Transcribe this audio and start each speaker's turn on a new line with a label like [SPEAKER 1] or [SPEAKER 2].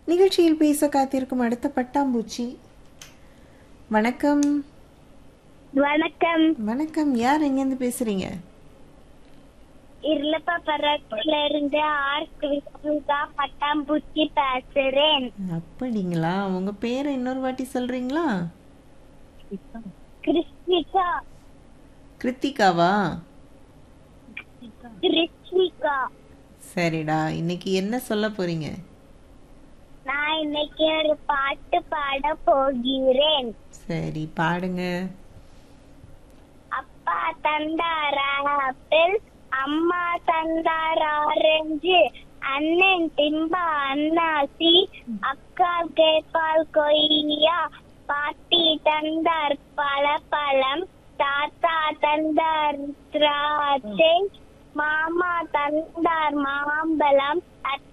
[SPEAKER 1] நிகழ்ச்சியில் பேச காத்திருக்கும் அடுத்த பட்டாம்பூச்சி வணக்கம்
[SPEAKER 2] வணக்கம்
[SPEAKER 1] வணக்கம் யார் எங்கேருந்து பேசுறீங்க
[SPEAKER 2] இருளப்ப பரத்துல இருந்து ஆர் கிருஷ்ணா பட்டாம்பூச்சி பேசுறேன்
[SPEAKER 1] அப்படிங்களா உங்க பேரை இன்னொரு வாட்டி சொல்றீங்களா
[SPEAKER 2] கிருஷ்ணிகா
[SPEAKER 1] கிருத்திகாவா
[SPEAKER 2] கிருஷ்ணிகா
[SPEAKER 1] சரிடா இன்னைக்கு என்ன சொல்ல போறீங்க
[SPEAKER 2] நான் இன்னைக்கு ஒரு பாட்டு பாட போகிறேன்
[SPEAKER 1] சரி பாடுங்க
[SPEAKER 2] அப்பா தந்தார் ஆப்பிள் அம்மா தந்தார் ஆரஞ்சு அண்ணன் திம்பா அன்னாசி அக்கா கேப்பால் கொய்யா பாட்டி தந்தார் பழப்பழம் தாத்தா தந்தார் திராட்சை மாமா தந்தார் மாம்பழம் அத்தை